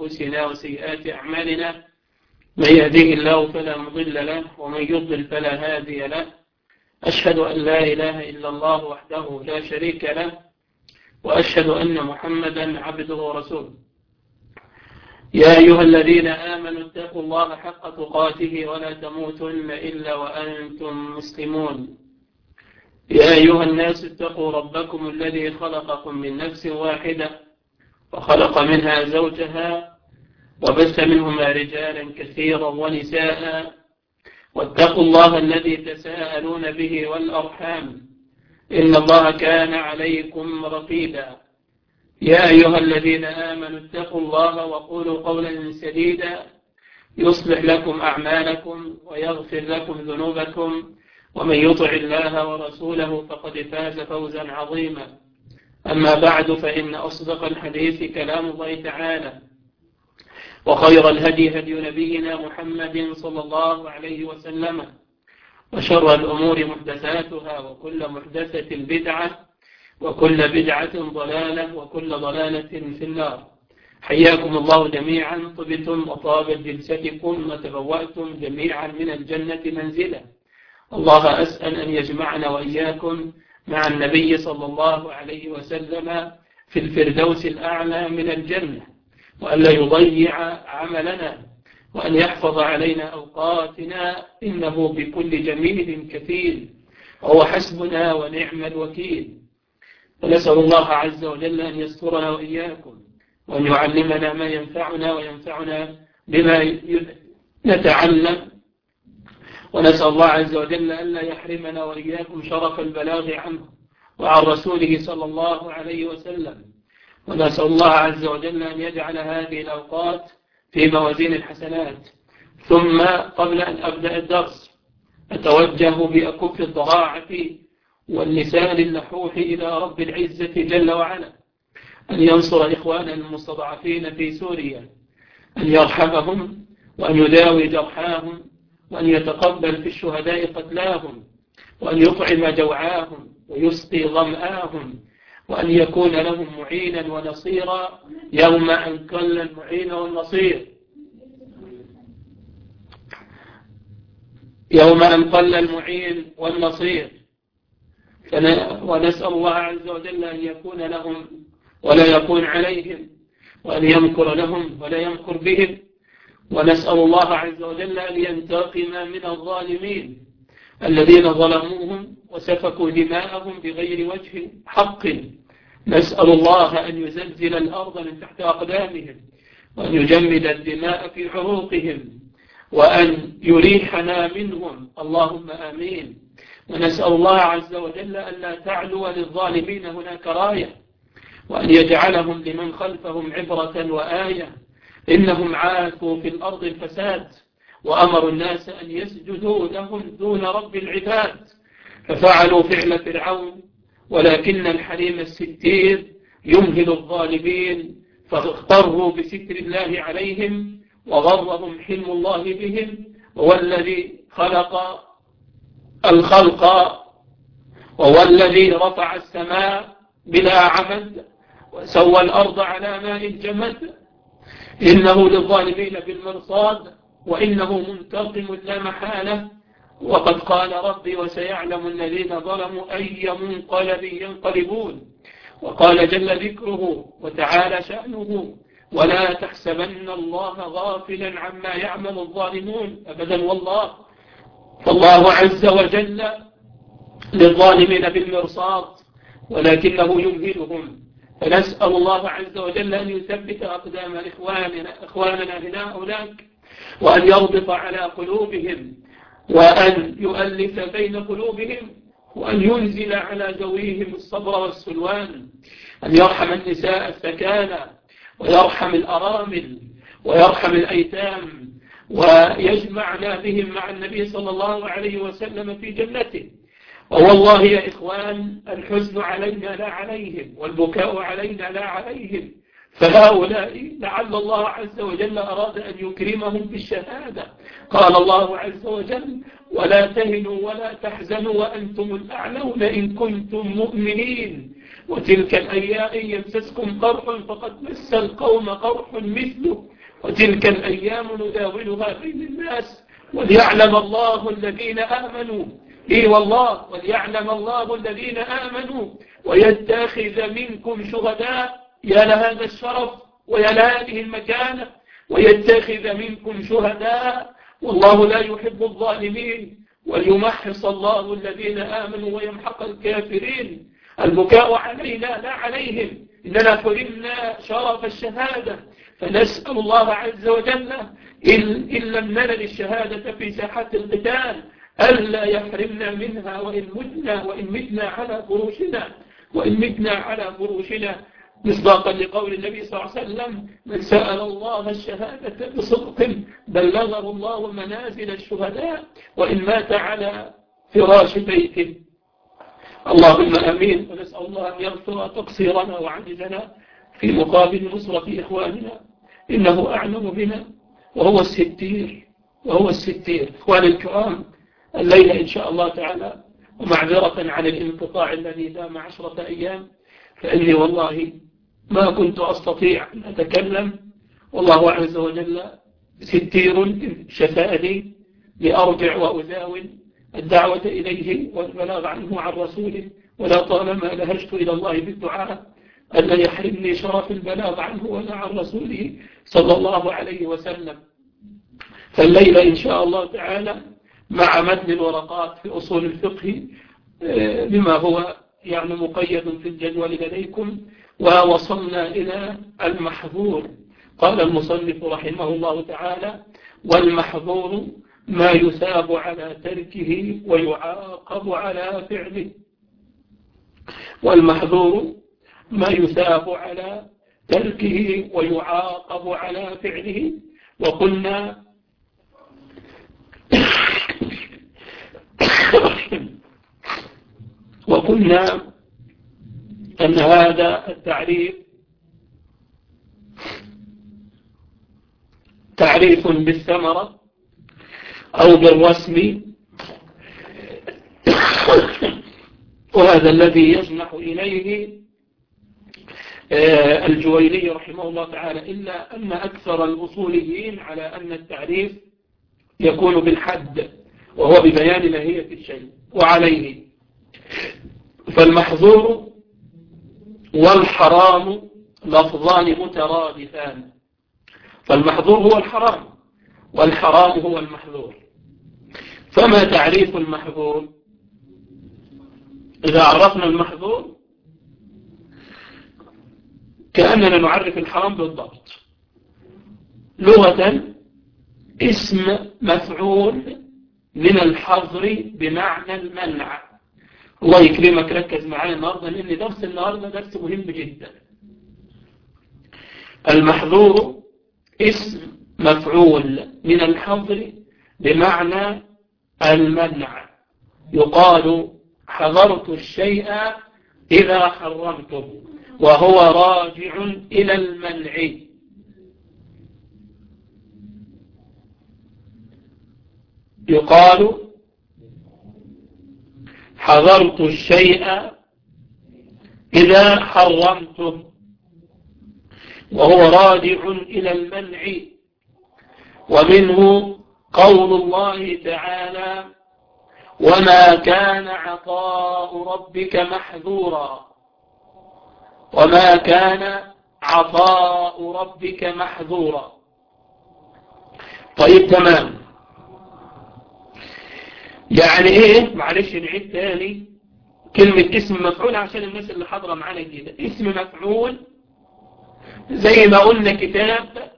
أنفسنا وسيئات أعمالنا من يهديه الله فلا مضل له ومن يضلل فلا هادي له أشهد أن لا إله إلا الله وحده لا شريك له وأشهد أن محمدا عبده ورسوله يا أيها الذين آمنوا اتقوا الله حق تقاته ولا تموتن إلا وأنتم مسلمون يا أيها الناس اتقوا ربكم الذي خلقكم من نفس واحدة وخلق منها زوجها وبث منهما رجالا كثيرا ونساء واتقوا الله الذي تساءلون به والأرحام إن الله كان عليكم رقيبا يا أيها الذين آمنوا اتقوا الله وقولوا قولا سديدا يصلح لكم أعمالكم ويغفر لكم ذنوبكم ومن يطع الله ورسوله فقد فاز فوزا عظيما أما بعد فإن أصدق الحديث كلام الله تعالى وخير الهدي هدي نبينا محمد صلى الله عليه وسلم وشر الأمور محدثاتها وكل محدثة بدعة وكل بدعة ضلالة وكل ضلالة في النار حياكم الله جميعا طبتم وطابت جلستكم وتبوأتم جميعا من الجنة منزلا الله أسأل أن يجمعنا وإياكم مع النبي صلى الله عليه وسلم في الفردوس الأعلى من الجنة وأن لا يضيع عملنا وأن يحفظ علينا أوقاتنا إنه بكل جميل كثير وهو حسبنا ونعم الوكيل ونسأل الله عز وجل أن يسترنا وإياكم وأن يعلمنا ما ينفعنا وينفعنا بما نتعلم ونسأل الله عز وجل أن لا يحرمنا وإياكم شرف البلاغ عنه وعن رسوله صلى الله عليه وسلم ونسأل الله عز وجل أن يجعل هذه الأوقات في موازين الحسنات ثم قبل أن أبدأ الدرس أتوجه بأكف الضراعة واللسان اللحوح إلى رب العزة جل وعلا أن ينصر إخوانا المستضعفين في سوريا أن يرحمهم وأن يداوي جرحاهم وأن يتقبل في الشهداء قتلاهم وأن يطعم جوعاهم ويسقي ظمآهم وأن يكون لهم معينا ونصيرا يوم أن كل المعين والنصير يوم أن قل المعين والنصير ونسأل الله عز وجل أن يكون لهم ولا يكون عليهم وأن يمكر لهم ولا يمكر بهم ونسأل الله عز وجل أن ينتقم من الظالمين الذين ظلموهم وسفكوا دماءهم بغير وجه حق نسأل الله أن يزلزل الأرض من تحت أقدامهم وأن يجمد الدماء في عروقهم وأن يريحنا منهم اللهم آمين ونسأل الله عز وجل أن لا تعلو للظالمين هناك راية وأن يجعلهم لمن خلفهم عبرة وآية إنهم عاثوا في الأرض الفساد وأمروا الناس أن يسجدوا لهم دون رب العباد ففعلوا فعل فرعون ولكن الحليم الستير يمهل الظالمين فاغتروا بستر الله عليهم وغرهم حلم الله بهم وهو الذي خلق الخلق وهو الذي رفع السماء بلا عمد وسوى الأرض على ماء جمد إنه للظالمين بالمرصاد وإنه منتقم لا محالة وقد قال ربي وسيعلم الذين ظلموا أي منقلب ينقلبون وقال جل ذكره وتعالى شأنه ولا تحسبن الله غافلا عما يعمل الظالمون أبدا والله فالله عز وجل للظالمين بالمرصاد ولكنه يمهلهم فنسأل الله عز وجل أن يثبت أقدام إخواننا, إخواننا هنا هناك وأن يربط على قلوبهم وأن يؤلف بين قلوبهم وأن ينزل على ذويهم الصبر والسلوان أن يرحم النساء الثكانى ويرحم الأرامل ويرحم الأيتام ويجمعنا بهم مع النبي صلى الله عليه وسلم في جنته ووالله يا إخوان الحزن علينا لا عليهم والبكاء علينا لا عليهم فهؤلاء لعل الله عز وجل أراد أن يكرمهم بالشهادة قال الله عز وجل ولا تهنوا ولا تحزنوا وأنتم الأعلون إن كنتم مؤمنين وتلك الأيام يمسسكم قرح فقد مس القوم قرح مثله وتلك الأيام نداولها بين الناس وليعلم الله الذين آمنوا إي والله وليعلم الله الذين آمنوا ويتخذ منكم شهداء يا لهذا الشرف ويا لهذه المكانة ويتخذ منكم شهداء والله لا يحب الظالمين وليمحص الله الذين آمنوا ويمحق الكافرين البكاء علينا لا عليهم إننا حرمنا شرف الشهادة فنسأل الله عز وجل إن, إن لم ننل الشهادة في ساحة القتال ألا يحرمنا منها وإن متنا وإن متنا على فروشنا وإن متنا على فروشنا مصداقا لقول النبي صلى الله عليه وسلم من سأل الله الشهادة بصدق بلغه الله منازل الشهداء وإن مات على فراش بيته اللهم أمين ونسأل الله أن يغفر تقصيرنا وعجزنا في مقابل نصرة إخواننا إنه أعلم بنا وهو الستير وهو الستير إخواني الكرام الليلة إن شاء الله تعالى ومعذرة عن الانقطاع الذي دام عشرة أيام فإني والله ما كنت أستطيع أن أتكلم والله عز وجل ستير شفاني لأرجع وأزاول الدعوة إليه والبلاغ عنه عن رسوله ولا طالما لهجت إلى الله بالدعاء أن يحرمني شرف البلاغ عنه ولا عن رسوله صلى الله عليه وسلم فالليلة إن شاء الله تعالى مع متن الورقات في أصول الفقه آه، بما هو يعني مقيد في الجدول لديكم ووصلنا إلى المحظور قال المصنف رحمه الله تعالى والمحظور ما يثاب على تركه ويعاقب على فعله والمحظور ما يثاب على تركه ويعاقب على فعله وقلنا وقلنا أن هذا التعريف تعريف بالثمرة أو بالرسم وهذا الذي يجنح إليه آه، الجويني رحمه الله تعالى إلا أن أكثر الأصوليين على أن التعريف يكون بالحد وهو ببيان ماهية الشيء وعليه فالمحظور والحرام لفظان مترادفان فالمحظور هو الحرام والحرام هو المحظور فما تعريف المحظور إذا عرفنا المحظور كأننا نعرف الحرام بالضبط لغة اسم مفعول من الحظر بمعنى المنع الله يكرمك ركز معايا النهاردة لأن درس النهاردة درس مهم جدا المحظور اسم مفعول من الحظر بمعنى المنع يقال حضرت الشيء إذا حرمته وهو راجع إلى المنع يقال حضرت الشيء إذا حرمته وهو راجع إلى المنع ومنه قول الله تعالى وما كان عطاء ربك محذورا وما كان عطاء ربك محذورا طيب تمام يعني ايه معلش نعيد تاني كلمة اسم مفعول عشان الناس اللي حاضرة معانا جديدة اسم مفعول زي ما قلنا كتاب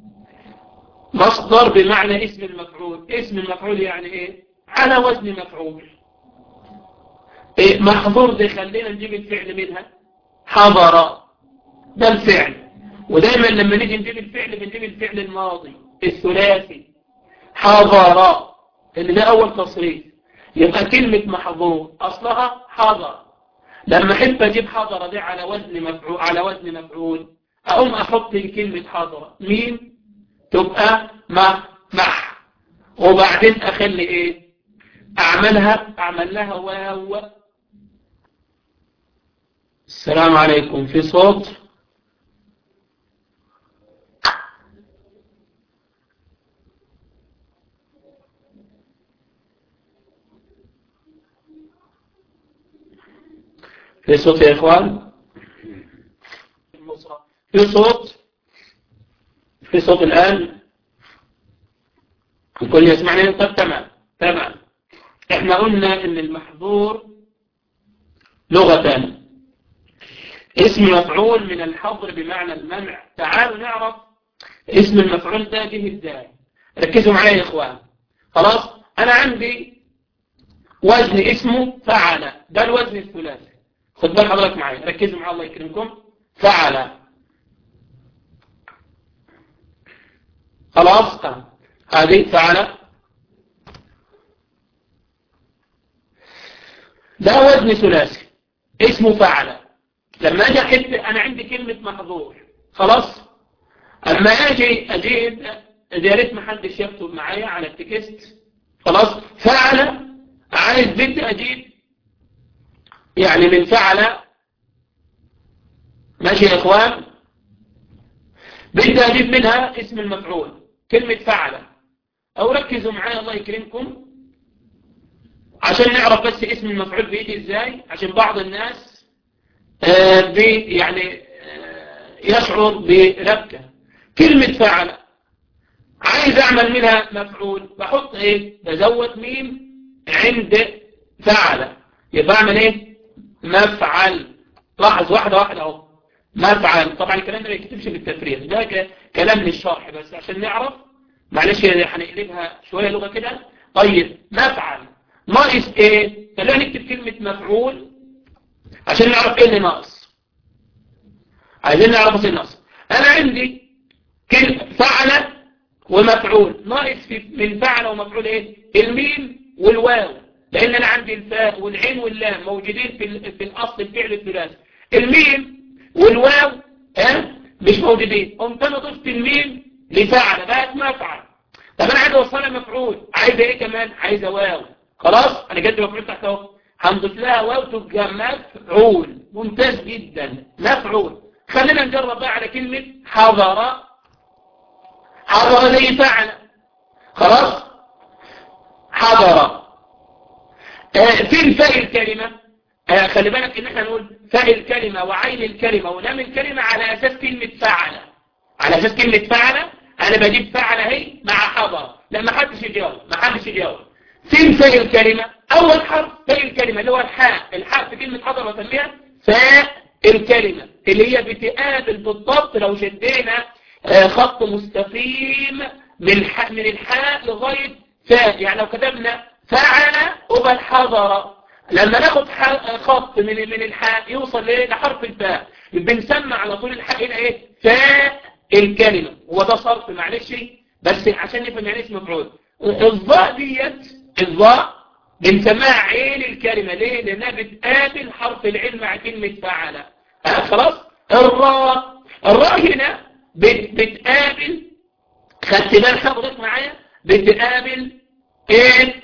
مصدر بمعنى اسم المفعول اسم المفعول يعني ايه على وزن مفعول إيه محظور دي خلينا نجيب الفعل منها حضر ده الفعل ودايما لما نيجي نجيب الفعل بنجيب الفعل الماضي الثلاثي حضر اللي ده أول تصريف يبقى كلمة محظور أصلها حضر لما أحب أجيب حضر دي على وزن مفعول على وزن مفعول أقوم أحط كلمة حضر مين تبقى مح مح وبعدين أخلي إيه أعملها أعمل لها واو السلام عليكم في صوت في صوت يا إخوان في صوت في صوت الآن الكل يسمعني طب تمام تمام احنا قلنا ان المحظور لغة اسم مفعول من الحظر بمعنى المنع تعالوا نعرف اسم المفعول ده جه ازاي ركزوا معايا يا اخوان خلاص انا عندي وزن اسمه فعل ده الوزن الثلاثي خد بال حضرتك معايا ركزوا معايا الله يكرمكم فعل خلاص هذه فعل ده وزن ثلاثي اسمه فعل لما اجي احب انا عندي كلمة محظور خلاص اما اجي اجيب يا ريت ما حدش يكتب معايا على التكست خلاص فعل عايز بدي اجيب يعني من فعل ماشي يا اخوان بدي اجيب منها اسم المفعول كلمة فعل او ركزوا معايا الله يكرمكم عشان نعرف بس اسم المفعول بيجي ازاي عشان بعض الناس آه بي يعني آه يشعر بربكة كلمة فعل عايز اعمل منها مفعول بحط ايه بزود ميم عند فعل يبقى اعمل ايه مفعل لاحظ واحدة واحدة اهو مفعل طبعا الكلام ده ما يكتبش بالتفريغ ده كلام للشرح بس عشان نعرف معلش هنقلبها شوية لغة كده طيب مفعل ناقص ايه خلينا نكتب كلمة مفعول عشان نعرف ايه اللي ناقص عايزين نعرف ايه ناقص انا عندي كلمة فعل ومفعول ناقص من فعل ومفعول ايه الميم والواو لان انا عندي الفاء والعين واللام موجودين في في الاصل الفعل الثلاثي الميم والواو ها مش موجودين قمت انا ضفت الميم لفعل بقت مفعل طب انا عايز اوصلها مفعول عايز ايه كمان عايز واو خلاص انا جبت مفعول تحت اهو هنضيف لها واو تبقى مفعول ممتاز جدا مفعول خلينا نجرب بقى على كلمة حضر حضر زي فعل خلاص حضر آه فين فاء الكلمة آه خلي بالك ان احنا نقول فاء الكلمة وعين الكلمة ولام الكلمة على اساس كلمة فعل على اساس كلمة فعل انا بجيب فعل اهي مع حضر لما حدش يجاوب ما حدش يجاوب فين فاء الكلمة اول حرف فاء الكلمة اللي هو الحاء الحاء في كلمة حضر وسميها فاء الكلمة اللي هي بتقابل بالضبط لو شدينا آه خط مستقيم من من الحاء لغاية فاء يعني لو كتبنا فعل قبل حضر لما ناخد خط من من الحاء يوصل لحرف الفاء بنسمع على طول الحاء هنا ايه فاء الكلمة هو ده صرف معلش بس عشان نفهم يعني اسم مفعول الضاء ديت الضاء بنسميها عين الكلمة ليه لانها بتقابل حرف العين مع كلمة فعل آه خلاص الراء الراء هنا بت بتقابل خدت بال حضرتك معايا بتقابل ايه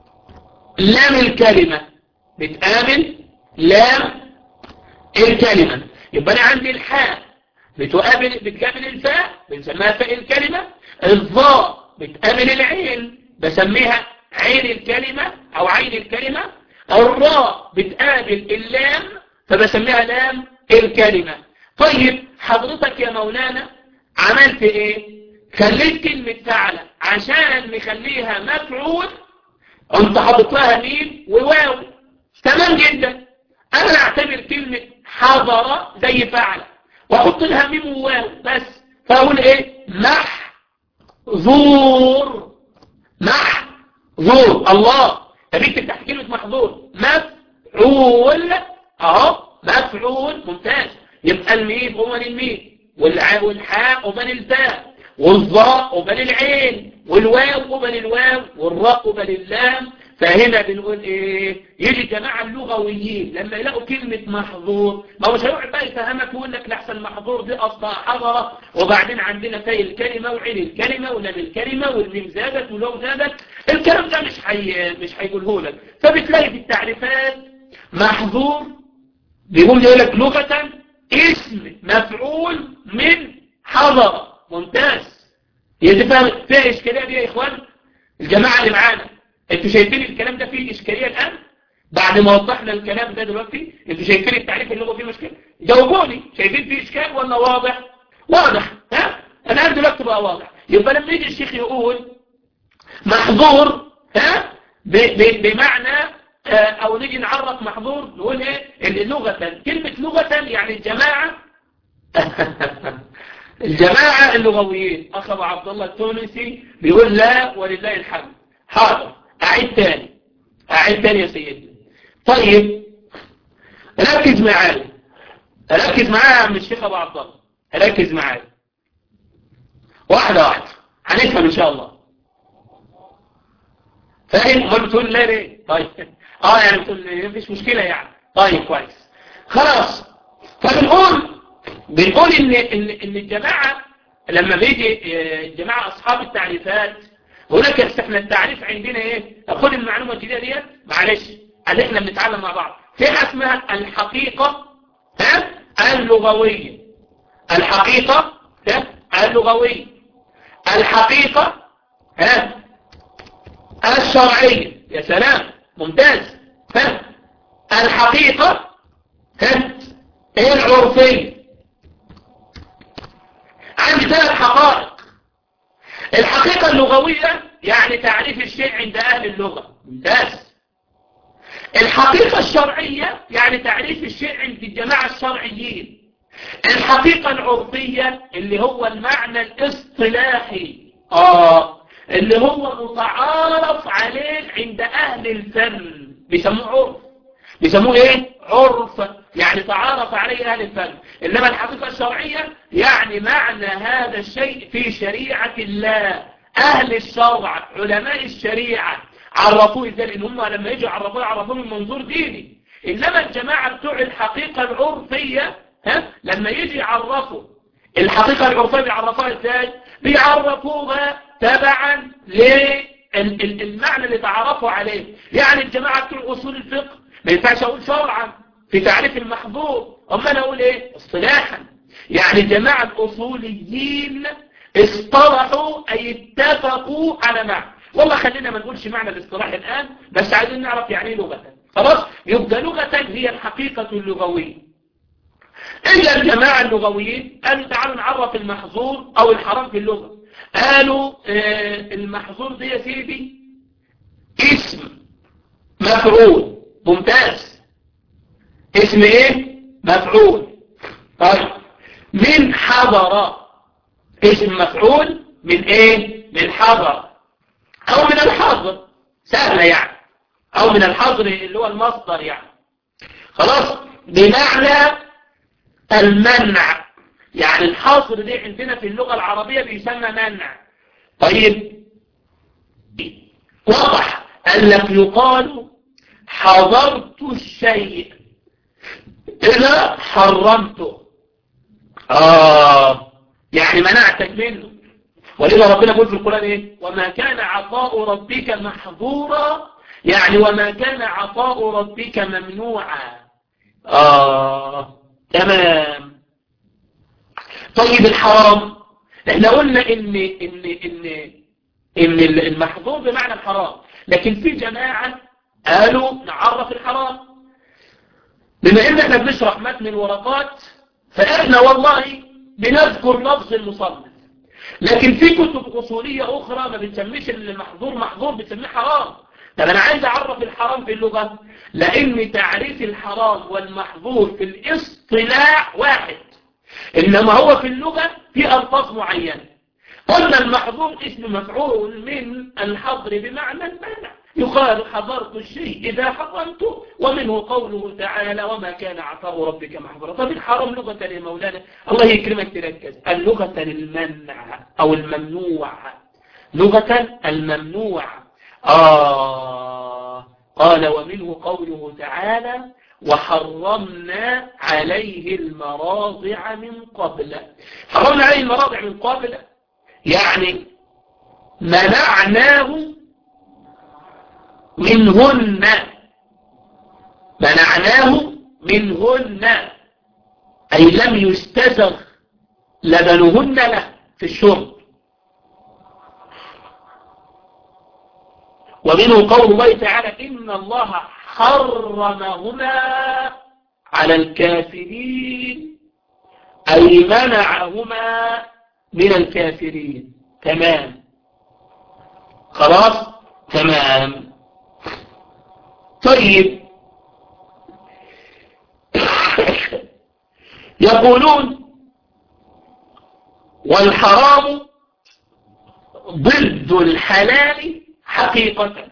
لام الكلمة بتقابل لام الكلمة يبقى انا عندي الحاء بتقابل بتقابل الفاء بنسميها فاء الكلمة الضاء بتقابل العين بسميها عين الكلمة او عين الكلمة الراء بتقابل اللام فبسميها لام الكلمة طيب حضرتك يا مولانا عملت ايه خليت كلمة فعل عشان نخليها مفعول انت حاطط لها ميم وواو تمام جدا انا اعتبر كلمة حضر زي فعل واحط لها ميم وواو بس فاقول ايه محظور محظور الله تبيك تحت كلمة محظور مفعول اهو مفعول ممتاز يبقى الميم ومن الميم والحاء ومن الفاء والظاء وبل العين والواو وبل الواو والراء وبل اللام فهنا بنقول ايه يجي جماعة اللغويين لما يلاقوا كلمة محظور ما هو هيقعد بقى يفهمك ويقول لك لحسن المحظور دي اصلا حضرة وبعدين عندنا فاي الكلمة وعين الكلمة ولام الكلمة والميم زادت ولو زادت الكلام ده مش حي... مش هيقوله لك فبتلاقي في التعريفات محظور بيقول يقول لك لغة اسم مفعول من حضر ممتاز يتفهم فيها اشكاليه دي يا اخوان الجماعه اللي معانا انتوا شايفين الكلام ده فيه اشكاليه الان بعد ما وضحنا الكلام ده دلوقتي انتوا شايفين التعريف اللغوي فيه مشكله جاوبوني شايفين فيه اشكال ولا واضح واضح ها انا دلوقتي بقى واضح يبقى لما يجي الشيخ يقول محظور ها بمعنى او نيجي نعرف محظور نقول ايه اللي لغة كلمة لغة يعني الجماعة الجماعة اللغويين اخ ابو عبد الله التونسي بيقول لا ولله الحمد حاضر اعيد تاني اعيد تاني يا سيدي طيب ركز معايا ركز معايا يا عم الشيخ ابو عبد الله ركز معايا واحدة واحدة هنفهم ان شاء الله فاهم امال بتقول لا ليه طيب اه يعني بتقول مفيش مشكلة يعني طيب كويس خلاص فبنقول بنقول ان ان ان الجماعة لما بيجي الجماعة اصحاب التعريفات هناك احنا التعريف عندنا ايه خد المعلومة الجديدة ديت معلش اللي احنا بنتعلم مع بعض في اسمها الحقيقة ها اللغوية الحقيقة ها اللغوية الحقيقة ها الشرعية يا سلام ممتاز ها الحقيقة ها العرفية عندي ثلاث حقائق الحقيقة اللغوية يعني تعريف الشيء عند أهل اللغة ممتاز الحقيقة الشرعية يعني تعريف الشيء عند الجماعة الشرعيين الحقيقة العرفية اللي هو المعنى الاصطلاحي آه اللي هو متعارف عليه عند أهل الفن بيسموه عرف بيسموه ايه عرف يعني تعارف عليه أهل الفن إنما الحقيقة الشرعية يعني معنى هذا الشيء في شريعة الله أهل الشرع علماء الشريعة عرفوه ازاي لان هم لما يجوا يعرفوه يعرفوه من منظور ديني انما الجماعة بتوع الحقيقة العرفية ها لما يجي يعرفوا الحقيقة العرفية بيعرفوها ازاي بيعرفوها تبعا للمعنى اللي تعرفوا عليه يعني الجماعة بتوع اصول الفقه ما ينفعش اقول شرعا في تعريف المحظور اما انا اقول ايه اصطلاحا يعني الجماعة الاصوليين اصطلحوا اي اتفقوا على معنى والله خلينا ما نقولش معنى الاصطلاح الآن بس عايزين نعرف يعني ايه لغة خلاص يبقى لغة هي الحقيقة اللغوية إلا الجماعة اللغويين قالوا تعالوا نعرف المحظور أو الحرام في اللغة قالوا آه المحظور دي يا سيدي اسم مفعول ممتاز اسم ايه مفعول طيب من حضر اسم مفعول من ايه من حضر او من الحظر سهلة يعني او من الحظر اللي هو المصدر يعني خلاص بمعنى المنع يعني الحظر دي عندنا في اللغة العربية بيسمى منع طيب وضح قال لك يقال حضرت الشيء إذا حرمته آه يعني منعتك منه ولذا ربنا يقول في القرآن إيه وما كان عطاء ربك محظورا يعني وما كان عطاء ربك ممنوعا آه تمام طيب الحرام احنا قلنا ان ان ان ان المحظور بمعنى الحرام لكن في جماعة قالوا نعرف الحرام بما ان احنا بنشرح متن الورقات فاحنا والله بنذكر لفظ المصنف لكن في كتب أصولية أخرى ما بتسميش المحظور محظور بتسميه حرام طب أنا عايز أعرف الحرام في اللغة لأن تعريف الحرام والمحظور في الاصطلاح واحد إنما هو في اللغة في ألفاظ معينة قلنا المحظور اسم مفعول من الحظر بمعنى المنع يقال حضرت الشيء إذا حرمته ومنه قوله تعالى وما كان عطاء ربك محظورا طب الحرام لغة يا مولانا الله يكرمك تركز اللغة المنع أو الممنوع لغة الممنوع آه قال ومنه قوله تعالى وحرمنا عليه المراضع من قبل حرمنا عليه المراضع من قبل يعني منعناه منهن منعناه منهن أي لم يستزغ لبنهن له في الشرب ومنه قول الله تعالى إن الله حرمهما على الكافرين أي منعهما من الكافرين تمام خلاص تمام طيب يقولون والحرام ضد الحلال حقيقة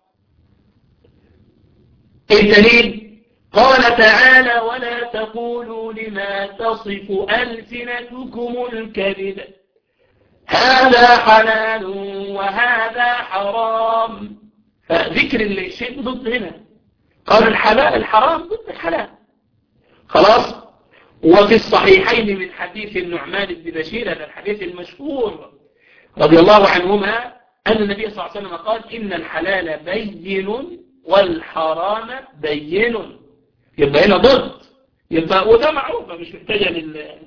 الدليل قال تعالى ولا تقولوا لما تصف ألسنتكم الكذب هذا حلال وهذا حرام فذكر الشيء ضد هنا قال الحلال الحرام ضد الحلال خلاص وفي الصحيحين من حديث النعمان بن بشير هذا الحديث المشهور رضي الله عنهما أن النبي صلى الله عليه وسلم قال إن الحلال بين والحرام بين يبقى هنا ضد يبقى وده معروف مش محتاجة لل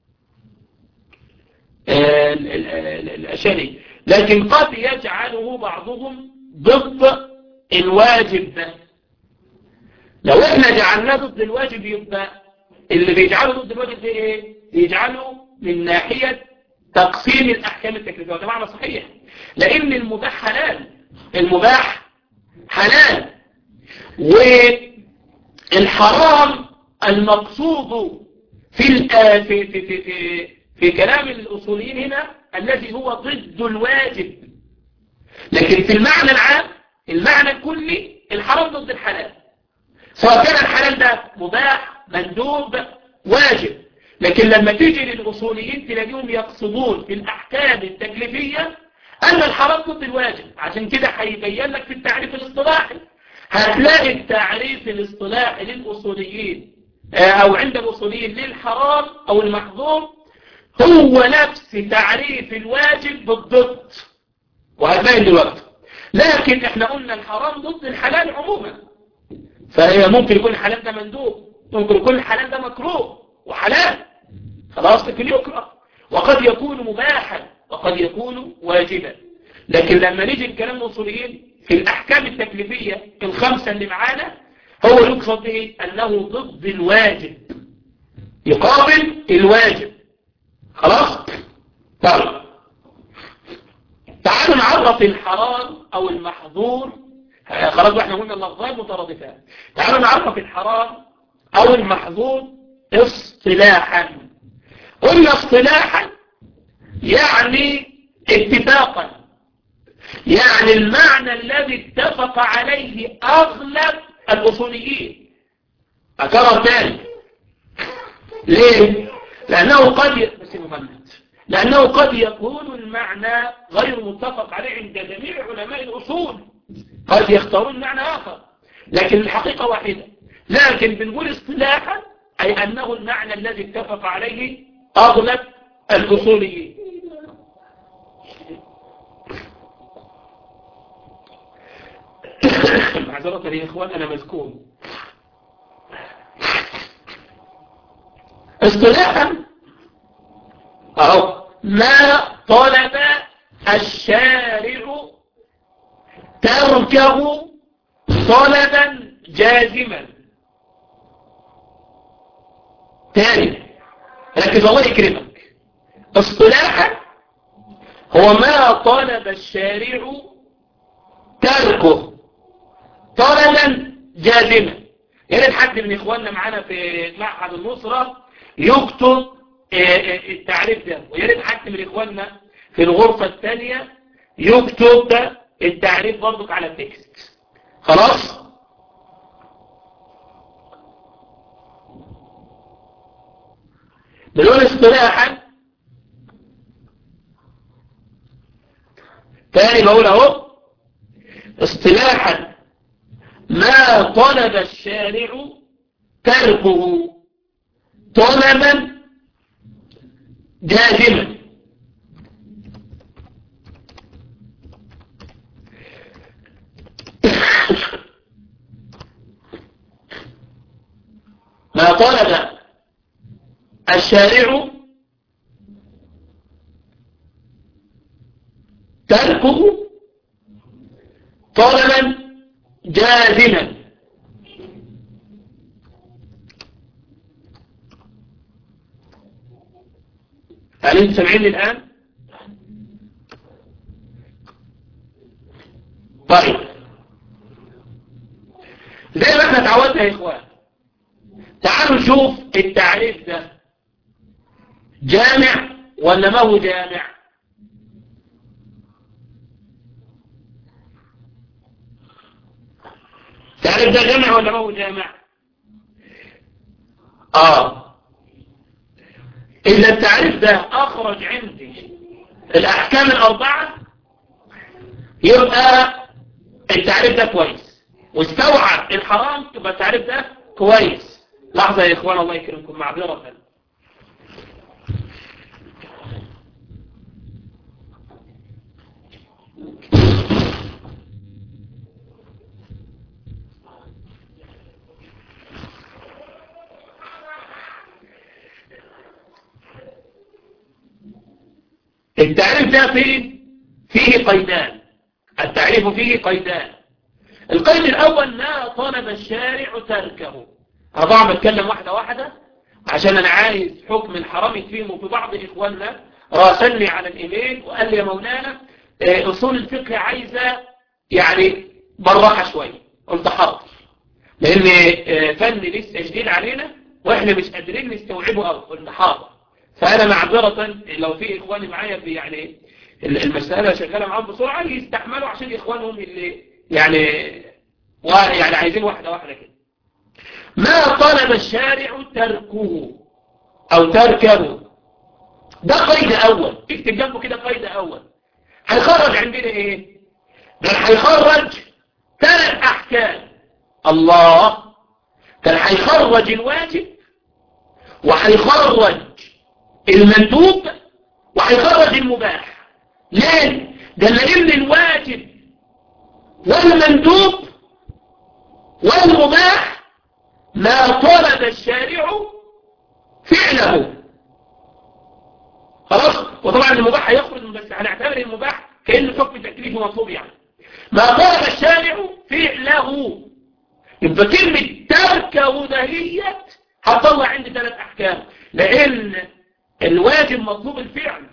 الأشياء لكن قد يجعله بعضهم ضد الواجب ده لو احنا جعلناه ضد الواجب يبقى اللي بيجعله ضد الواجب ده ايه يجعله من ناحية تقسيم الأحكام التكليفية وده معنى صحيح لأن المباح حلال المباح حلال والحرام المقصود في في في في, في, في كلام الأصوليين هنا الذي هو ضد الواجب لكن في المعنى العام المعنى الكلي الحرام ضد الحلال سواء كان الحلال ده مباح مندوب واجب لكن لما تيجي للأصوليين تلاقيهم يقصدون في الأحكام التكليفية أن الحرام ضد الواجب عشان كده هيبين لك في التعريف الاصطلاحي هتلاقي التعريف الاصطلاحي للأصوليين أو عند الأصوليين للحرام أو المحظور هو نفس تعريف الواجب بالضد وهتلاقي دلوقتي لكن احنا قلنا الحرام ضد الحلال عموما فهي ممكن يكون الحلال ده مندوب ممكن يكون الحلال ده مكروه وحلال خلاص لكن يكره وقد يكون مباحا وقد يكون واجبا لكن لما نيجي الكلام الاصوليين في الأحكام التكليفية الخمسة اللي معانا هو يقصد ايه أنه ضد الواجب يقابل الواجب خلاص طيب تعالوا نعرف الحرام أو المحظور خلاص احنا قلنا اللفظان مترادفان تعالوا نعرف الحرام أو المحظور اصطلاحا قلنا اصطلاحا يعني اتفاقا يعني المعنى الذي اتفق عليه أغلب الأصوليين أكرر تاني ليه؟ لأنه قد ي... بس مهمت لأنه قد يكون المعنى غير متفق عليه عند جميع علماء الأصول قد يختارون معنى آخر لكن الحقيقة واحدة لكن بنقول اصطلاحا أي أنه المعنى الذي اتفق عليه أغلب الأصوليين معذرة يا إخوان أنا مذكور اصطلاحا أهو ما طلب الشارع تركه طلبا جازما تاني ركز الله يكرمك اصطلاحا هو ما طلب الشارع تركه طلبا جازما يعني حد من اخواننا معانا في معهد النصرة يكتب التعريف ده ويا ريت حد من اخواننا في الغرفة الثانية يكتب ده التعريف برضك على التكست خلاص بنقول اصطلاحا تاني بقول اهو اصطلاحا ما طلب الشارع تركه طلبا جازما ما طلب الشارع تركه طلبا جازما هل انتم سامعيني الآن طيب زي ما احنا اتعودنا يا اخوان تعالوا نشوف التعريف ده جامع ولا ما هو جامع التعريف ده جامع ولا ما هو جامع اه اذا التعريف ده اخرج عندي الاحكام الاربعة يبقى التعريف ده كويس واستوعب الحرام يبقى التعريف ده كويس لحظة يا إخوان الله يكرمكم معذرة التعريف ده فيه فيه قيدان التعريف فيه قيدان القيد الأول ما طلب الشارع تركه أنا طبعا بتكلم واحدة واحدة عشان أنا عايز حكم الحرام يتفهمه في بعض إخواننا راسلني على الإيميل وقال لي يا مولانا أصول الفقه عايزة يعني بالراحة شوية قلت حاضر لأن فن لسه جديد علينا وإحنا مش قادرين نستوعبه أو قلت حاضر فأنا معذرة لو في إخواني معايا في يعني المسألة شغالة معاهم بسرعة يستحملوا عشان إخوانهم اللي يعني يعني عايزين واحدة واحدة كده ما طلب الشارع تركه أو تركه ده قيد أول اكتب جنبه كده قيد أول هيخرج عندنا إيه ده هيخرج ثلاث أحكام الله كان هيخرج الواجب وهيخرج المندوب وهيخرج المباح ليه ده لان الواجب والمندوب والمباح ما طلب الشارع فعله خلاص وطبعا المباح هيخرج بس هنعتبر المباح كأنه حكم تكليفي مطلوب يعني ما طلب الشارع فعله يبقى كلمة تركه دهيت هتطلع عندي ثلاث أحكام لأن الواجب مطلوب الفعل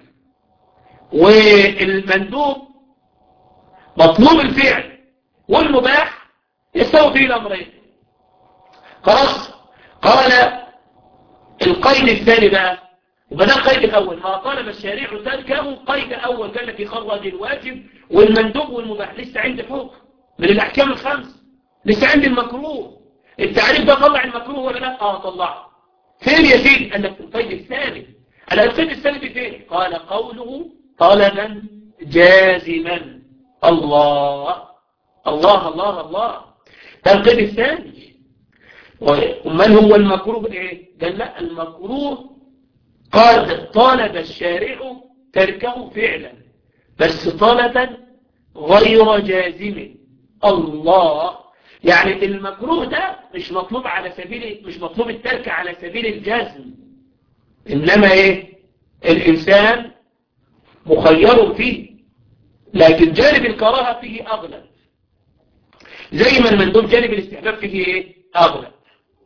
والمندوب مطلوب الفعل والمباح يستوي فيه الأمرين خلاص قال القيد الثاني بقى وبدأ القيد الأول ما طالب الشارع تركه قيد أول قال لك يخرج الواجب والمندوب والمباح لسه عندي حكم من الأحكام الخمس لسه عندي المكروه التعريف ده طلع المكروه ولا لا؟ اه طلعه فين يا سيدي؟ قال لك في القيد الثاني قال القيد الثاني فين؟ قال قوله طلبا جازما الله الله الله الله ده القيد الثاني ومن هو المكروه ايه قال لا المكروه قد طالب الشارع تركه فعلا بس طلبا غير جازم الله يعني المكروه ده مش مطلوب على سبيل مش مطلوب الترك على سبيل الجزم انما ايه الانسان مخير فيه لكن جانب الكراهه فيه اغلب زي ما المندوب جانب الاستحباب فيه ايه اغلب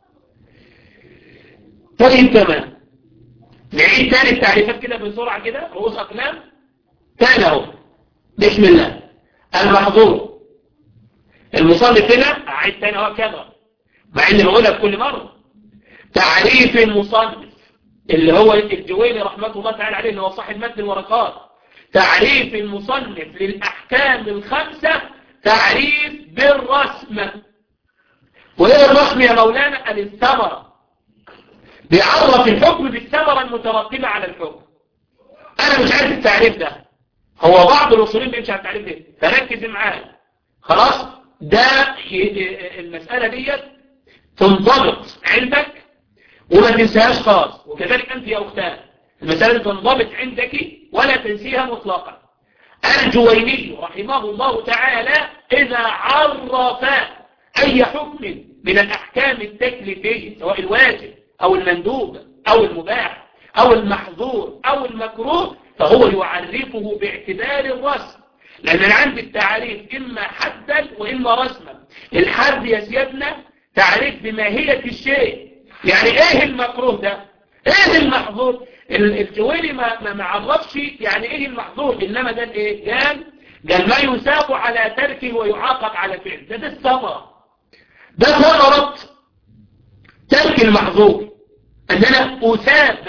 طيب تمام نعيد تاني التعريفات كده بسرعة كده رؤوس أقلام تاني اهو بسم الله المحظور المصنف هنا أعيد تاني اهو كده مع إني بقولها في كل مرة تعريف المصنف اللي هو الجويني رحمة الله تعالى عليه اللي هو صاحب متن الورقات تعريف المصنف للأحكام الخمسة تعريف بالرسم وإيه الرسم يا مولانا الثمرة بيعرف الحكم بالثمرة المترتبة على الحكم أنا مش عارف التعريف ده هو بعض الأصولين بيمشي على التعريف ده فركز معايا خلاص ده المسألة ديت تنضبط عندك وما تنساهاش خالص وكذلك أنت يا أختان المسألة تنضبط عندك ولا تنسيها مطلقا الجويني رحمه الله تعالى إذا عرف أي حكم من الأحكام التكليفية سواء الواجب أو المندوب أو المباح أو المحظور أو المكروه فهو يعرفه باعتبار الرسم لأن أنا عندي التعريف إما حدا وإما رسما الحد يا سيادنا تعريف بماهية الشيء يعني إيه المكروه ده إيه المحظور الجويني ما ما عرفش يعني ايه المحظور انما ده ايه قال قال ما يساب على تركه ويعاقب على فعل ده ده الثمره ده ثمره ترك المحظور ان انا اثاب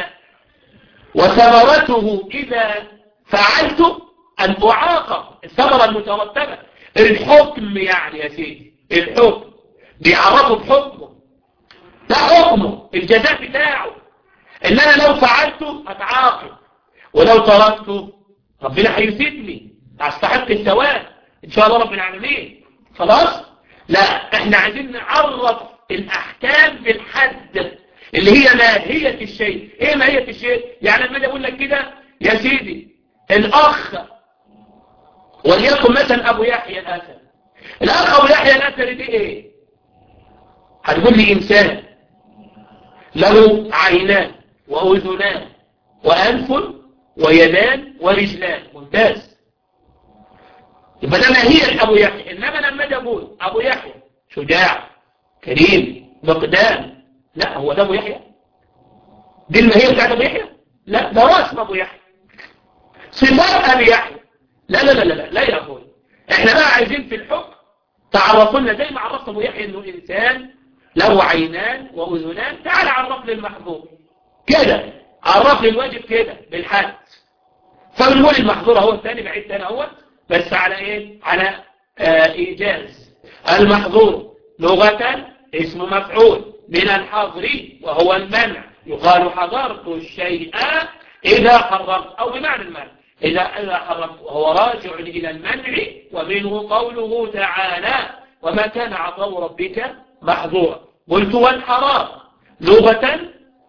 وثمرته اذا فعلت ان اعاقب الثمره المترتبه الحكم يعني يا سيدي الحكم بيعرفه بحكمه ده حكمه الجزاء بتاعه ان انا لو فعلته اتعاقب ولو تركته ربنا هيثيبني استحق الثواب ان شاء الله رب العالمين خلاص لا احنا عايزين نعرف الاحكام بالحد اللي هي ماهية الشيء ايه ماهية الشيء يعني لما اجي اقول لك كده يا سيدي الاخ وليكن مثلا ابو يحيى الاثري الاخ ابو يحيى الاثري دي ايه هتقول لي انسان له عينان واذنان وانف ويدان ورجلان ممتاز يبقى ده ماهية ابو يحيى انما لما اجي اقول ابو يحيى شجاع كريم مقدام لا هو ده ابو يحيى دي الماهية بتاعت ابو يحيى لا ده رسم ابو يحيى صفات ابي يحيى لا لا لا لا لا يا اخوي احنا بقى عايزين في الحكم تعرفوا لنا زي ما عرفت ابو يحيى انه انسان له عينان واذنان تعال عرف لي المحظور كده عرف لي الواجب كده بالحد فبنقول المحظور اهو الثاني بعيد تاني اهو بس على ايه على آه ايجاز المحظور لغة اسم مفعول من الحظر وهو المنع يقال حضرت الشيء إذا حرمت أو بمعنى المنع إذا إذا حرمت وهو راجع إلى المنع ومنه قوله تعالى وما كان عطاء ربك محظورا قلت والحرام لغة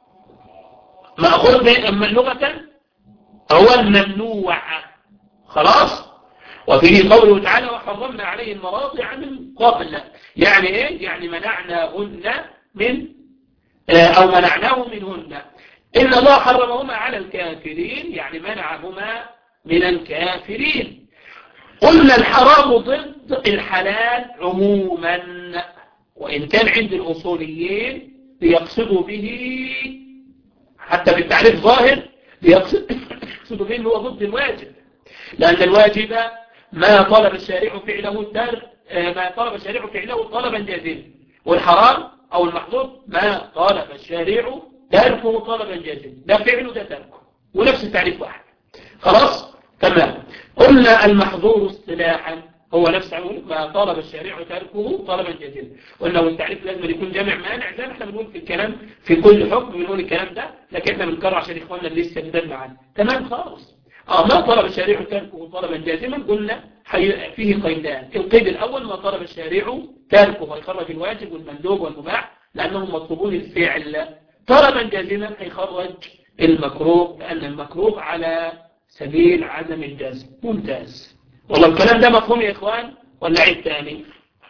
مأخوذ من لغة هو الممنوع خلاص وفيه قوله تعالى وحرمنا عليه المراضع من قبل يعني ايه يعني منعناهن من او منعناه منهن إن الله حرمهما على الكافرين يعني منعهما من الكافرين قلنا الحرام ضد الحلال عموما وإن كان عند الأصوليين بيقصدوا به حتى بالتعريف ظاهر بيقصدوا به هو ضد الواجب لأن الواجب ما طلب الشارع فعله الدار ما طلب الشارع فعله طلبا جازما والحرام أو المحظور ما طلب الشارع تركه طلبا جازما ده فعله ده تركه ونفس التعريف واحد خلاص تمام قلنا المحظور اصطلاحا هو نفس ما طلب الشارع تركه طلبا جازما قلنا والتعريف لازم يكون جامع مانع زي ما احنا بنقول في الكلام في كل حكم بنقول الكلام ده لكن احنا بنكرر عشان اخواننا اللي لسه جداد معانا تمام خالص اه ما طلب الشارع تركه طلبا جازما قلنا فيه قيدان القيد الاول ما طلب الشارع تركه هيخرج الواجب والمندوب والمباح لانهم مطلوبون الفعل طلبا جازما هيخرج المكروه لان المكروه على سبيل عدم الجزم ممتاز والله الكلام ده مفهوم يا اخوان ولا عيد تاني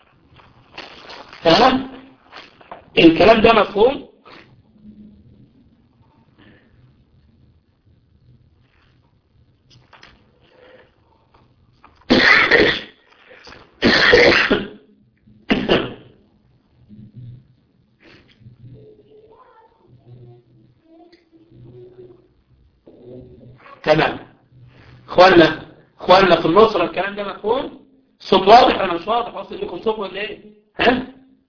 تمام الكلام ده مفهوم تمام اخواننا اخواننا في النصرة الكلام ده مفهوم صوت واضح ولا مش واضح واصل لكم صوت ولا ايه ها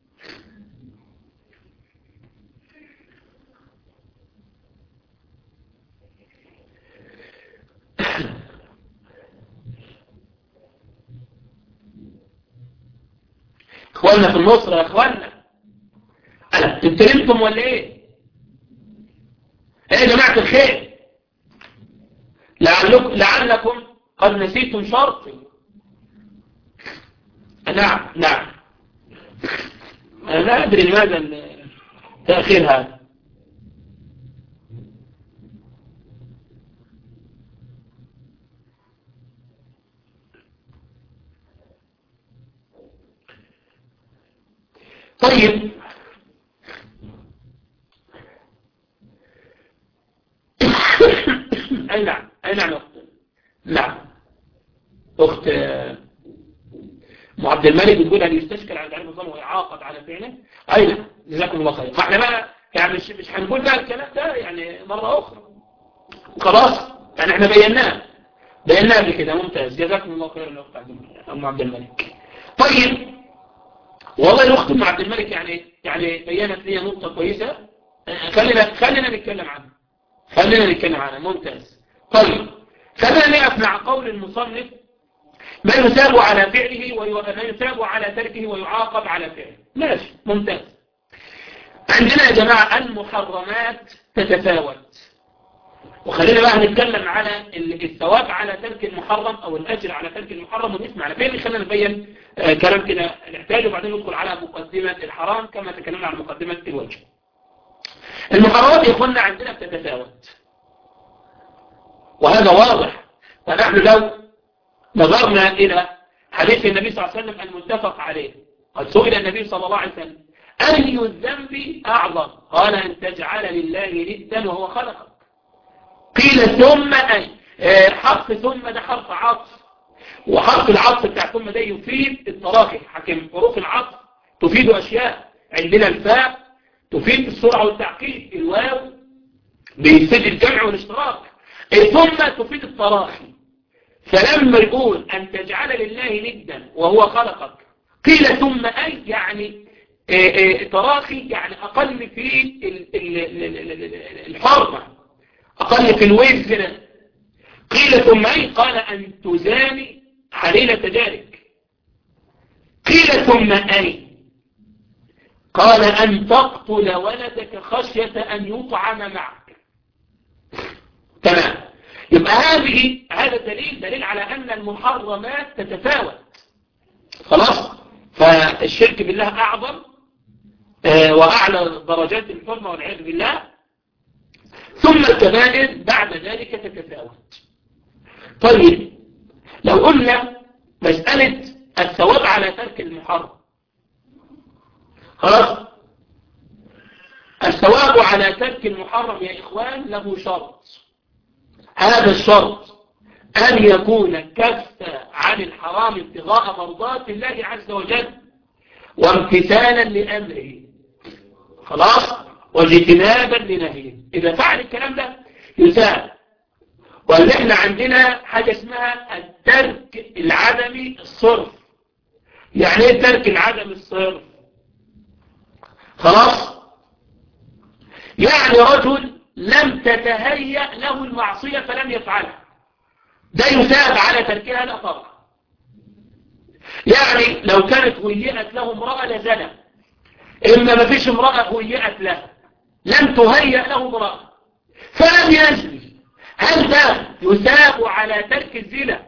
اخواننا في النصرة يا اخواننا انتوا ولا ايه ايه يا جماعة الخير لعلكم, لعلكم قد نسيتم شرطي نعم نعم أنا لا أدري لماذا التأخير هذا طيب أي نعم أي نعم أخت نعم أخت عبد الملك بتقول أن يستشكل على تعريف النظام ويعاقب على فعله أي نعم جزاكم الله خير فاحنا بقى يعني مش مش هنقول بقى الكلام ده يعني مرة أخرى خلاص يعني احنا بيناه بيناه قبل كده ممتاز جزاكم الله خيرا يا اخت ام عبد الملك طيب والله الاخت ام عبد الملك يعني يعني بينت لي نقطه كويسه خلينا خلينا نتكلم عنها خلينا نتكلم عنها ممتاز طيب خلينا نقف مع قول المصنف ما يثاب على فعله وما يثاب على تركه ويعاقب على فعله ماشي ممتاز عندنا يا جماعة المحرمات تتفاوت وخلينا بقى نتكلم على الثواب على ترك المحرم او الاجر على ترك المحرم ونسمع على فين خلينا نبين آه كلام كده نحتاجه وبعدين ندخل على مقدمة الحرام كما تكلمنا عن مقدمة الوجه المحرمات يا اخوانا عندنا بتتفاوت وهذا واضح فنحن لو نظرنا إلى حديث النبي صلى الله عليه وسلم المتفق عليه قد سئل النبي صلى الله عليه وسلم أي الذنب أعظم قال أن تجعل لله ندا وهو خلقك قيل ثم أي حرف ثم ده حرف عطف وحرف العطف بتاع ثم ده يفيد التراخي حكم حروف العطف تفيد أشياء عندنا الفاء تفيد السرعة والتعقيد الواو بيفيد الجمع والاشتراك ثم تفيد التراخي فلما يقول أن تجعل لله ندا وهو خلقك قيل ثم أي يعني تراخي يعني أقل في الحرمة أقل في الوزن قيل ثم أي قال أن تزاني حليلة ذلك قيل ثم أي قال أن تقتل ولدك خشية أن يطعم معك تمام يبقى هذه هذا دليل دليل على أن المحرمات تتفاوت خلاص فالشرك بالله أعظم وأعلى درجات الحرمة والعياذ بالله ثم الكبائر بعد ذلك تتفاوت طيب لو قلنا مسألة الثواب على ترك المحرم خلاص الثواب على ترك المحرم يا إخوان له شرط هذا الشرط أن يكون كف عن الحرام ابتغاء مرضات الله عز وجل وامتثالا لأمره خلاص واجتنابا لنهيه إذا فعل الكلام ده يساعد وأن احنا عندنا حاجة اسمها الترك العدمي الصرف يعني ايه الترك العدمي الصرف خلاص يعني رجل لم تتهيأ له المعصية فلم يفعلها ده يثاب على تركها لا طبعا يعني لو كانت هيئت له امرأة لزنى إما ما فيش امرأة هيئت له لم تهيأ له امرأة فلم يزني هل ده يثاب على ترك الزنا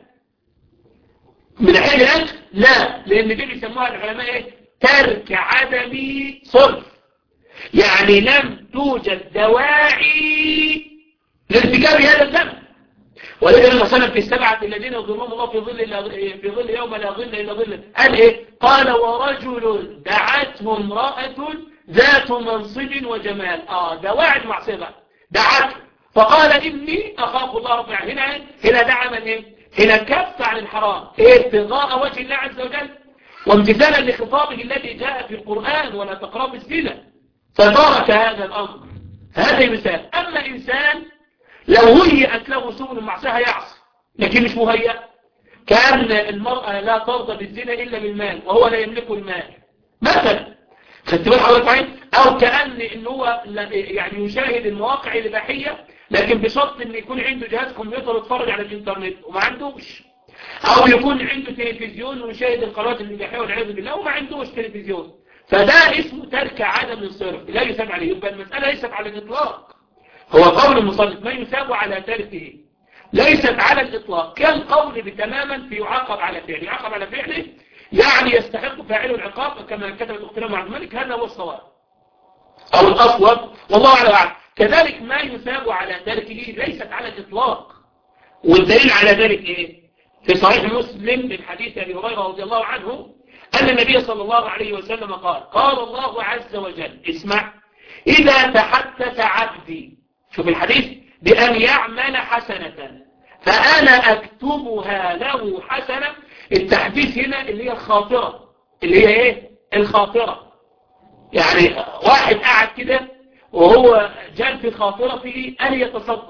من حين الأجل؟ لا لأن دي بيسموها العلماء ايه ترك عدمي صرف يعني لم توجد دواعي لارتكاب هذا الذنب ولذلك مثلا في السبعة الذين يظلمهم الله في ظل في ظل يوم لا ظل إلا ظل قال إيه قال ورجل دعته امرأة ذات منصب وجمال آه دواعي المعصية بقى دعته فقال إني أخاف الله رب العالمين هنا هنا دعا من إيه هنا كف عن الحرام إيه ابتغاء وجه الله عز وجل وامتثالا لخطابه الذي جاء في القرآن ولا تقربوا الزنا فترك هذا الأمر هذا مثال أما إنسان لو هيئت له سبل المعصية هيعصي لكن مش مهيأ كأن المرأة لا ترضى بالزنا إلا بالمال وهو لا يملك المال مثلا خدت بال حضرتك عين أو كأن إن هو يعني يشاهد المواقع الإباحية لكن بشرط إن يكون عنده جهاز كمبيوتر يتفرج على الإنترنت وما عندوش أو يكون عنده تلفزيون ويشاهد القنوات الإباحية والعياذ بالله وما عندوش تلفزيون فده اسمه ترك عدم الصرف لا يساب عليه يبقى المسألة ليست على الإطلاق هو قول المصنف ما يثاب على تركه ليست على الإطلاق كالقول بتماما في يعاقب على فعله يعاقب على فعله يعني يستحق فاعله العقاب كما كتبت أختنا مع الملك هذا هو الصواب أو الأصوب والله على أعلم كذلك ما يثاب على تركه ليست على الإطلاق والدليل على ذلك إيه في صحيح مسلم من حديث أبي هريرة رضي الله عنه أن النبي صلى الله عليه وسلم قال قال الله عز وجل اسمع إذا تحدث عبدي شوف الحديث بأن يعمل حسنة فأنا أكتبها له حسنة التحديث هنا اللي هي الخاطرة اللي هي ايه الخاطرة يعني واحد قاعد كده وهو جال في خاطرته أن يتصدق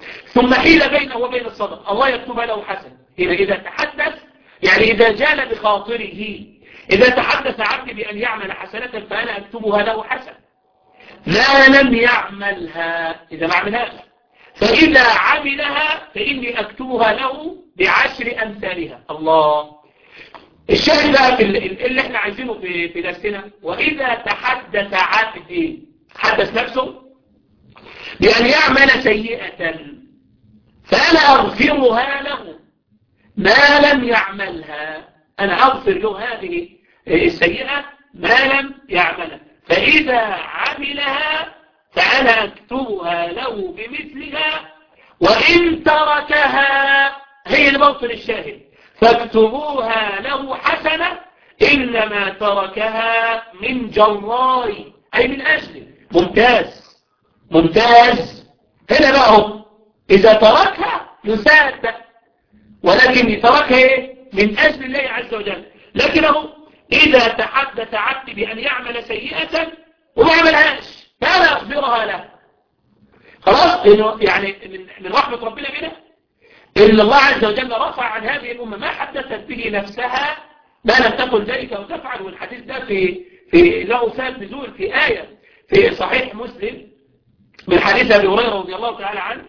ثم حيل بينه وبين الصدقة الله يكتبها له حسن هنا إذا تحدث يعني إذا جال بخاطره إذا تحدث عبدي بأن يعمل حسنة فأنا أكتبها له حسن ما لم يعملها إذا ما عملهاش فإذا عملها فإني أكتبها له بعشر أمثالها الله الشاهد بقى في اللي احنا عايزينه في في درسنا وإذا تحدث عبدي حدث نفسه بأن يعمل سيئة فأنا أغفرها له ما لم يعملها أنا أغفر له هذه السيئة ما لم يعملها فإذا عملها فأنا أكتبها له بمثلها وإن تركها هي الموطن الشاهد فاكتبوها له حسنة إنما تركها من جراي أي من أجله ممتاز ممتاز هنا بقى إذا تركها يساد ولكن تركها إيه؟ من أجل الله عز وجل لكنه إذا تحدث عبد بأن يعمل سيئة وما عملهاش فأنا أخبرها له خلاص يعني من رحمة ربنا بنا إن الله عز وجل رفع عن هذه الأمة ما حدثت به نفسها ما لم تقل ذلك أو تفعل والحديث ده في في له سبب نزول في آية في صحيح مسلم من حديث أبي هريرة رضي الله تعالى عنه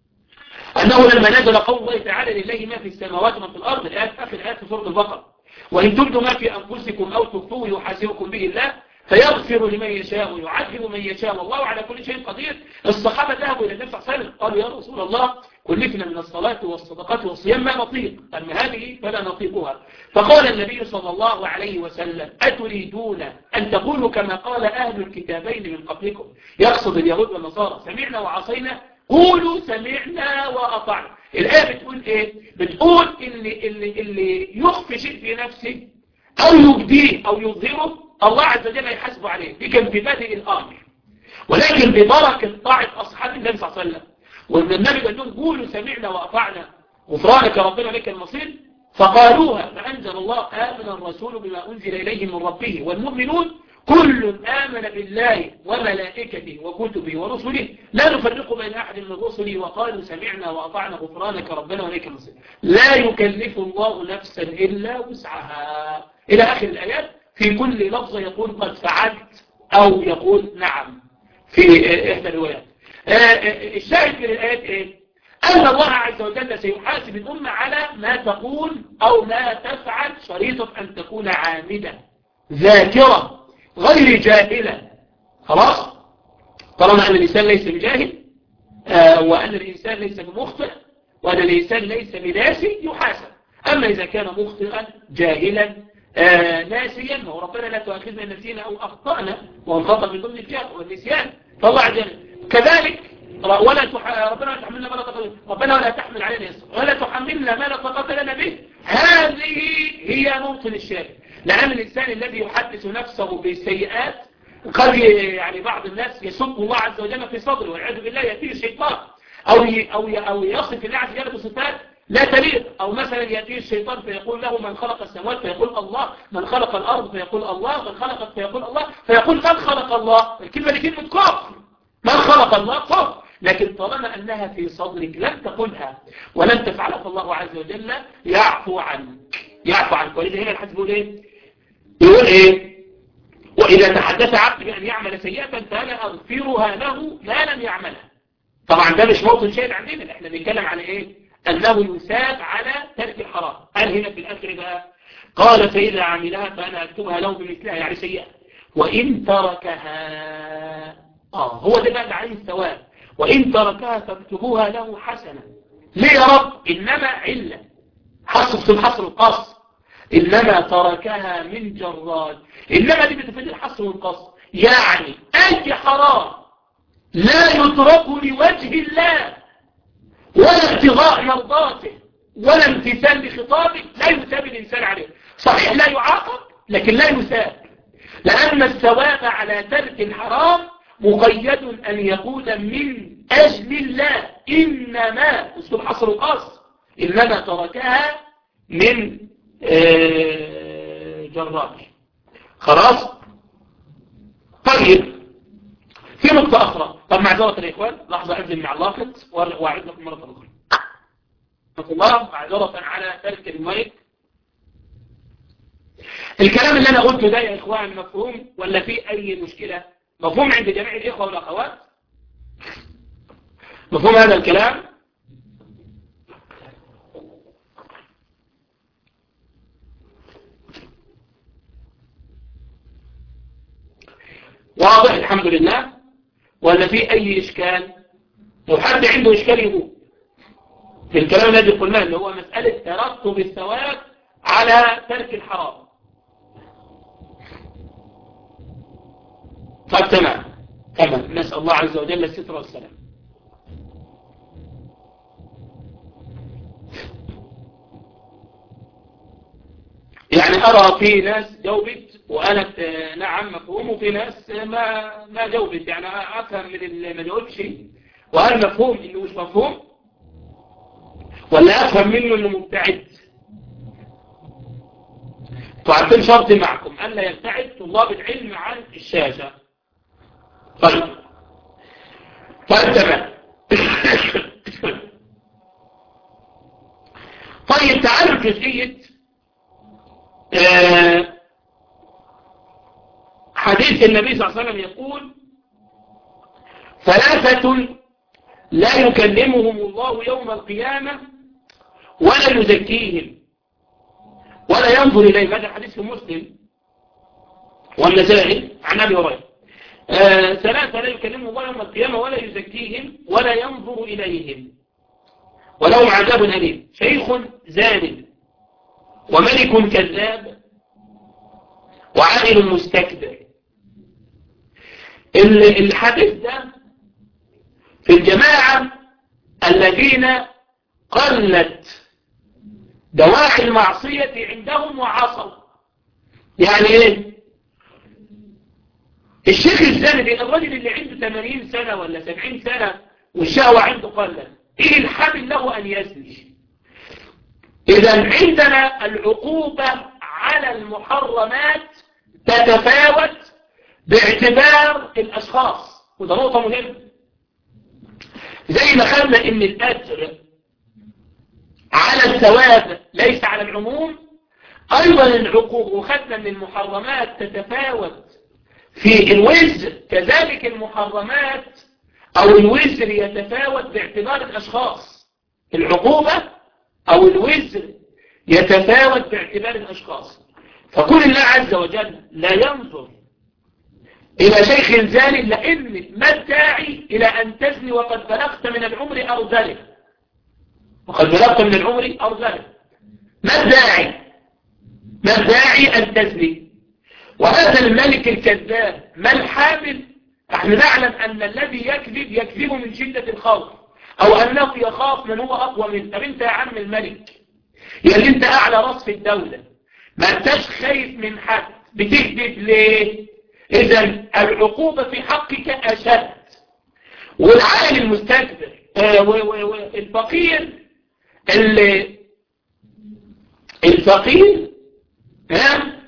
أنه لما نزل قول الله تعالى لله ما في السماوات وما في الأرض الآية آخر آية في سورة البقرة وإن تبدوا ما في أنفسكم أو تخفوه يحاسبكم به الله فيغفر لمن يشاء ويعذب من يشاء والله على كل شيء قدير الصحابة ذهبوا إلى النبي صلى الله عليه وسلم قالوا يا رسول الله كلفنا من الصلاة والصدقات والصيام ما نطيق أما هذه فلا نطيقها فقال النبي صلى الله عليه وسلم أتريدون أن تقولوا كما قال أهل الكتابين من قبلكم يقصد اليهود والنصارى سمعنا وعصينا قولوا سمعنا وأطعنا الآية بتقول إيه بتقول اللي, اللي, اللي يخفي شيء في نفسه أو يبديه أو يظهره الله عز وجل يحاسبه عليه دي كان في بدء الأمر ولكن ببركة طاعة أصحاب النبي صلى الله عليه وسلم وإن النبي قال لهم قولوا سمعنا وأطعنا غفرانك ربنا لك المصير فقالوها فأنزل الله آمن الرسول بما أنزل إليه من ربه والمؤمنون كل آمن بالله وملائكته وكتبه ورسله لا نفرق بين أحد من رسله وقالوا سمعنا وأطعنا غفرانك ربنا وليك المصير لا يكلف الله نفسا إلا وسعها إلى آخر الآيات في كل لفظة يقول قد فعلت أو يقول نعم في إحدى الروايات الشاهد من الآيات إيه؟ أن الله عز وجل سيحاسب الأمة على ما تقول أو ما تفعل شريطة أن تكون عامدة ذاكرة غير جاهلة خلاص طالما أن الإنسان ليس بجاهل آه وأن الإنسان ليس بمخطئ وأن الإنسان ليس بناسي يحاسب أما إذا كان مخطئا جاهلا آه ناسيا هو ربنا لا تؤاخذنا نسينا أو أخطأنا وهم خطأ من ضمن الجهل والنسيان فالله عز وجل كذلك ولا تح... ربنا لا تحملنا ما لا طاقة ربنا ولا تحمل علينا يسر ولا تحملنا ما لا طاقة لنا به هذه هي موطن الشاهد لأن الإنسان الذي يحدث نفسه بالسيئات قد يعني بعض الناس يسب الله عز وجل في صدره والعياذ بالله يأتيه الشيطان أو ي... أو ي... أو يصف الله عز وجل بصفات لا تليق أو مثلا يأتيه الشيطان فيقول له من خلق السماوات فيقول الله من خلق الأرض فيقول الله من خلقت فيقول الله فيقول من خلق الله الكلمة دي كلمة كفر من خلق الله كفر لكن طالما أنها في صدرك لم تقلها ولم تفعلها فالله عز وجل يعفو عنك يعفو عنك ولذا هنا الحديث بيقول ايه يقول ايه وإذا تحدث عبد بأن يعمل سيئة فأنا أغفرها له ما لم يعملها طبعا ده مش موطن شاهد عندنا احنا بنتكلم على ايه أنه يساب على ترك الحرام قال هنا في الآخر بقى قال فإذا عملها فأنا أكتبها له بمثلها يعني سيئة وإن تركها آه هو ده بقى عين الثواب وإن تركها فاكتبوها له حسنة ليه يا رب إنما علة حصر في الحصر القص إنما تركها من جراد إنما دي بتفيد الحصر والقص يعني أي حرام لا يترك لوجه الله ولا ابتغاء مرضاته ولا امتثال لخطابه لا يثاب الإنسان عليه صحيح لا يعاقب لكن لا يثاب لأن الثواب على ترك الحرام مقيد أن يكون من أجل الله إنما أسلوب حصر القص إنما تركها من جراج خلاص طيب في نقطة أخرى طب معذرة الإخوان لحظة أبدأ مع اللاقط وأعد لكم مرة أخرى الله معذرة على ترك المايك الكلام اللي أنا قلته ده يا إخوان مفهوم ولا في أي مشكلة مفهوم عند جميع الإخوة والأخوات مفهوم هذا الكلام واضح الحمد لله ولا في أي إشكال لو حد عنده إشكال يقول في الكلام الذي قلناه اللي هو مسألة ترتب الثواب على ترك الحرام طيب تمام تمام نسأل الله عز وجل الستر والسلام يعني أرى في ناس جاوبت وأنا نعم مفهوم وفي ناس ما ما جاوبت يعني أفهم من اللي ما جاوبش وهل مفهوم إنه مش مفهوم ولا أفهم منه إنه مبتعد تعطين شرط معكم ألا يبتعد طلاب العلم عن الشاشة طيب طيب تمام طيب تعالوا جزئية حديث النبي صلى الله عليه وسلم يقول ثلاثة لا يكلمهم الله يوم القيامة ولا يزكيهم ولا ينظر إليهم هذا حديث في مسلم والنسائي عن أبي هريرة آه ثلاثة لا يكلمهم الله يوم القيامة ولا يزكيهم ولا ينظر إليهم ولهم عذاب أليم شيخ زان وملك كذاب وعامل مستكبر الحديث ده في الجماعة الذين قلت دواعي المعصية عندهم وعصوا يعني ايه الشيخ الزندي الرجل اللي عنده 80 سنة ولا 70 سنة والشهوة عنده قلت ايه الحمل له ان يزني اذا عندنا العقوبة على المحرمات تتفاوت باعتبار الاشخاص وده نقطة مهمة زي ما خلنا ان الاجر على الثواب ليس على العموم ايضا العقوق وخدنا ان المحرمات تتفاوت في الوزر كذلك المحرمات او الوزر يتفاوت باعتبار الاشخاص العقوبة او الوزر يتفاوت باعتبار الاشخاص فكل الله عز وجل لا ينظر إلى شيخ زاني لأن ما الداعي إلى أن تزني وقد بلغت من العمر أرذله وقد بلغت من العمر أرذله ما الداعي ما الداعي أن تزني وهذا الملك الكذاب ما الحامل نحن نعلم أن الذي يكذب يكذب من شدة الخوف أو أنه يخاف من هو أقوى منه طب أنت يا عم الملك يعني أنت أعلى راس في الدولة ما أنتش خايف من حد بتكذب ليه إذا العقوبة في حقك أشد والعائل المستكبر الفقير اللي الفقير ها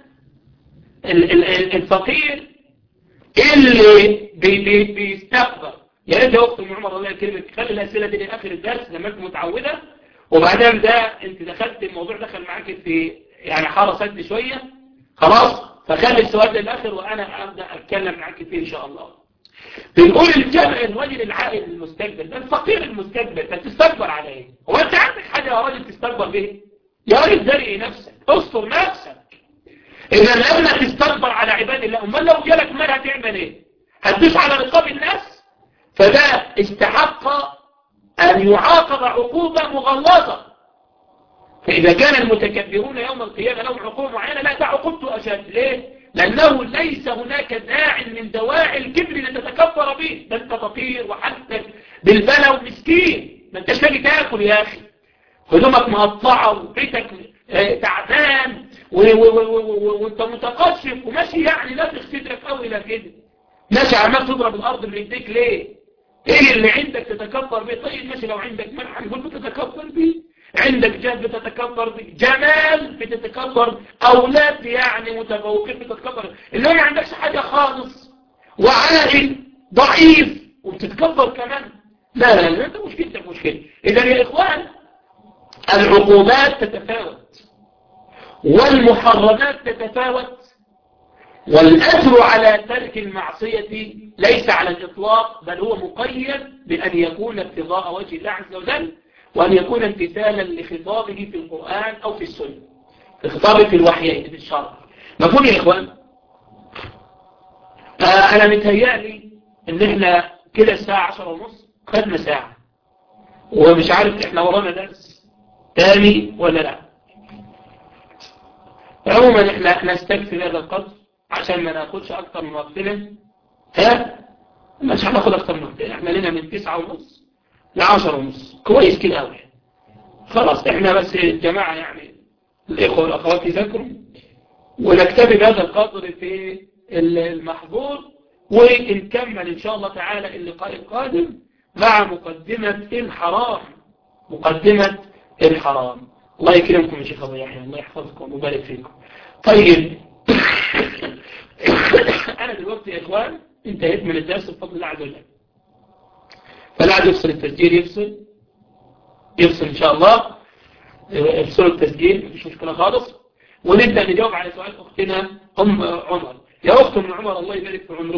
الفقير اللي بي بي بيستكبر يا ريت يا اخت ام عمر الله يكرمك خلي الاسئله دي لاخر الدرس لما انت متعوده وبعدين ده انت دخلت الموضوع دخل معاك في يعني حاره سد شويه خلاص فخلي السؤال للآخر وأنا أبدأ أتكلم معاك فيه إن شاء الله بنقول الجمع الوجل العائل المستقبل ده الفقير المستقبل ده تستكبر على ايه هو انت عندك حاجة يا راجل تستكبر به يا راجل درئي نفسك استر نفسك اذا لما تستكبر على عباد الله امال لو جالك مال هتعمل ايه هتدوس على رقاب الناس فده استحق ان يعاقب عقوبة مغلظة فإذا كان المتكبرون يوم القيامة لهم عقوبة معينة لا تعقبت أشد ليه؟ لأنه ليس هناك داع من دواعي الكبر لتتكبر به ده أنت فقير وحالتك بالبلا ومسكين ما أنتش لاقي تاكل يا أخي هدومك مقطعة وبيتك تعبان وانت متقشف وماشي يعني لا تخسدك قوي لا كده ماشي عمال تضرب الأرض بايديك ليه؟ ايه اللي عندك تتكبر به طيب ماشي لو عندك منح نقول بتتكبر به عندك جهد بتتكبر به جمال بتتكبر أولاد يعني متفوقين بتتكبر اللي هو ما عندكش حاجة خالص وعائل ضعيف وبتتكبر كمان لا لا لا انت مشكلتك مشكلة اذا يا اخوان العقوبات تتفاوت والمحرمات تتفاوت والأجر على ترك المعصية ليس على الإطلاق بل هو مقيد بأن يكون ابتغاء وجه الله عز وجل وأن يكون امتثالا لخطابه في القرآن أو في السنة في خطابه في الوحيين في الشرع مفهوم يا إخوان آه أنا متهيألي إن إحنا كده الساعة عشر ونص خدنا ساعة ومش عارف إحنا ورانا درس تاني ولا لا عموما إحنا نستكفي هذا القدر عشان ما ناخدش أكتر من وقتنا ها مش هناخد أكتر من وقتنا إحنا لنا من تسعة ونص لعشر ونص كويس كده أوي خلاص إحنا بس الجماعة يعني الإخوة والأخوات يذكروا ونكتفي بهذا القدر في المحظور ونكمل إن شاء الله تعالى اللقاء القادم مع مقدمة الحرام مقدمة الحرام الله يكرمكم يا شيخ أبو يحيى الله يحفظكم ويبارك فيكم طيب أنا دلوقتي يا إخوان انتهيت من الدرس بفضل الله عز وجل فلا عاد يفصل التسجيل يفصل يفصل إن شاء الله يفصل التسجيل مفيش مشكلة خالص ونبدأ نجاوب على سؤال أختنا أم عمر يا أخت أم عمر الله يبارك في عمرك